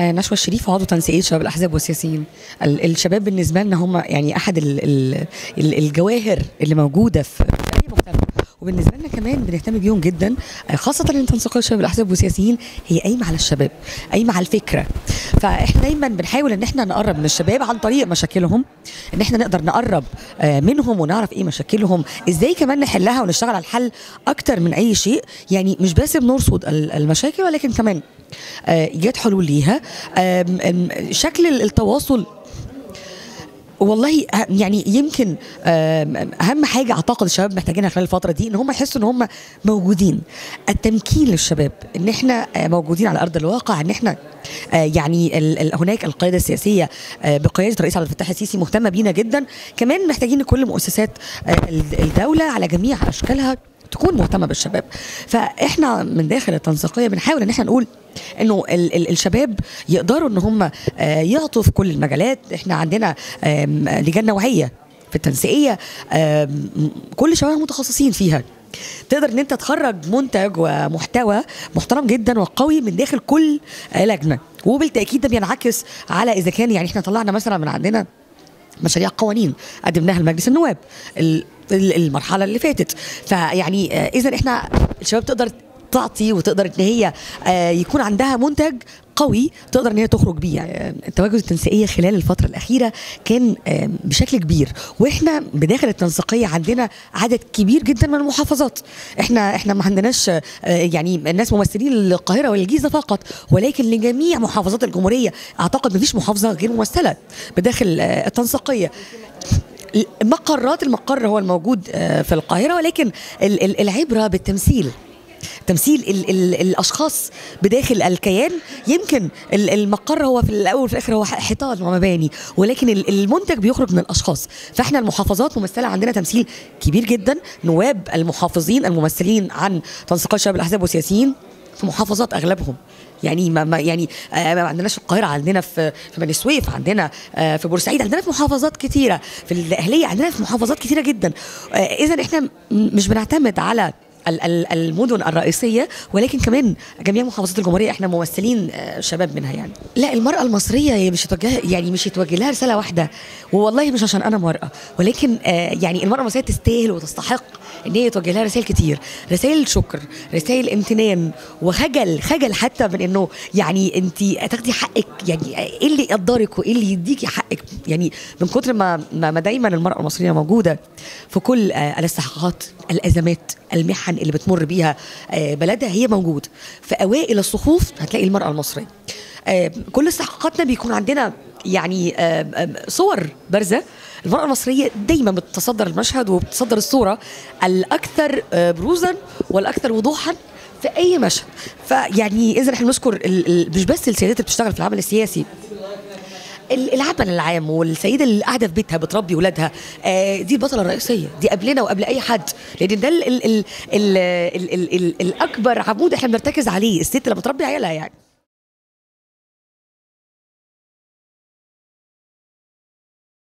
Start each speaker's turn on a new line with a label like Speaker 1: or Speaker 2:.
Speaker 1: آه، نشوى الشريف عضو تنسيقيه شباب الاحزاب والسياسيين ال- الشباب بالنسبه لنا هم يعني احد ال ال ال الجواهر اللي موجوده في في اي مجتمع وبالنسبه لنا كمان بنهتم بيهم جدا آه، خاصه ان تنسيقيه شباب الاحزاب والسياسيين هي قايمه على الشباب قايمه على الفكره فاحنا دايما بنحاول ان احنا نقرب من الشباب عن طريق مشاكلهم ان احنا نقدر نقرب آه، منهم ونعرف ايه مشاكلهم ازاي كمان نحلها ونشتغل على الحل اكتر من اي شيء يعني مش بس بنرصد ال- المشاكل ولكن كمان آه، ايجاد حلول ليها آم، آم، شكل ال- التواصل والله أه- يعني يمكن آم، اهم حاجه اعتقد الشباب محتاجينها خلال الفتره دي ان هم يحسوا ان هم موجودين التمكين للشباب ان احنا آه، موجودين على ارض الواقع ان احنا آه، يعني ال- ال- هناك القياده السياسيه آه، بقياده الرئيس عبد الفتاح السيسي مهتمه بينا جدا كمان محتاجين كل مؤسسات آه، ال- الدوله على جميع اشكالها تكون مهتمه بالشباب فاحنا من داخل التنسيقيه بنحاول ان احنا نقول انه ال ال الشباب يقدروا ان هم آه، يعطوا في كل المجالات احنا عندنا آم، لجان نوعيه في التنسيقيه آم، كل شباب متخصصين فيها تقدر ان انت تخرج منتج ومحتوى محترم جدا وقوي من داخل كل آه، لجنه وبالتاكيد ده بينعكس على اذا كان يعني احنا طلعنا مثلا من عندنا مشاريع قوانين قدمناها لمجلس النواب ال- ال- المرحله اللي فاتت فيعني آه، اذا احنا الشباب تقدر تعطي وتقدر ان هي آه، يكون عندها منتج قوي تقدر ان هي تخرج بيه يعني التواجد التنسيقيه خلال الفتره الاخيره كان آه، بشكل كبير واحنا بداخل التنسيقيه عندنا عدد كبير جدا من المحافظات احنا احنا ما عندناش آه، يعني الناس ممثلين للقاهره والجيزه فقط ولكن لجميع محافظات الجمهوريه اعتقد ما فيش محافظه غير ممثله بداخل آه، التنسيقيه مقرات المقر هو الموجود آه، في القاهرة ولكن ال- ال- العبرة بالتمثيل تمثيل ال ال الاشخاص بداخل الكيان يمكن ال- المقر هو في الاول وفي الاخر هو ح- حيطان ومباني ولكن ال- المنتج بيخرج من الاشخاص فاحنا المحافظات ممثله عندنا تمثيل كبير جدا نواب المحافظين الممثلين عن تنسيقات شباب الاحزاب والسياسيين في محافظات اغلبهم يعني ما ما يعني آه ما عندناش في القاهره عندنا في في بني سويف عندنا آه في بورسعيد عندنا في محافظات كتيره في الاهليه عندنا في محافظات كتيره جدا آه اذا احنا م- مش بنعتمد على ال- ال- المدن الرئيسيه ولكن كمان جميع محافظات الجمهوريه احنا ممثلين آه، شباب منها يعني لا المراه المصريه هي مش يتوجه يعني مش يتوجه لها رساله واحده والله مش عشان انا مراه ولكن آه، يعني المراه المصريه تستاهل وتستحق ان هي يتوجه لها رسائل كتير رسائل شكر رسائل امتنان وخجل خجل حتى من انه يعني انت تاخدي حقك يعني ايه اللي يقدرك وايه اللي يديكي حقك يعني من كتر ما ما ما دايما المراه المصريه موجوده في كل آه، الاستحقاقات الازمات المحن اللي بتمر بيها آه، بلدها هي موجود في اوائل الصفوف هتلاقي المراه المصريه آه، كل استحقاقاتنا بيكون عندنا يعني آه، آه، صور بارزه المرأة المصرية دايما بتتصدر المشهد وبتصدر الصورة الأكثر آه، بروزا والأكثر وضوحا في أي مشهد فيعني إذا احنا نذكر ال- ال- مش بس السيدات اللي بتشتغل في العمل السياسي ال- العمل العام والسيدة اللي قاعدة في بيتها بتربي ولادها آه، دي البطلة الرئيسية دي قبلنا وقبل أي حد لأن ده ال ال ال ال ال ال ال الأكبر عمود احنا بنرتكز عليه الست اللي بتربي عيالها يعني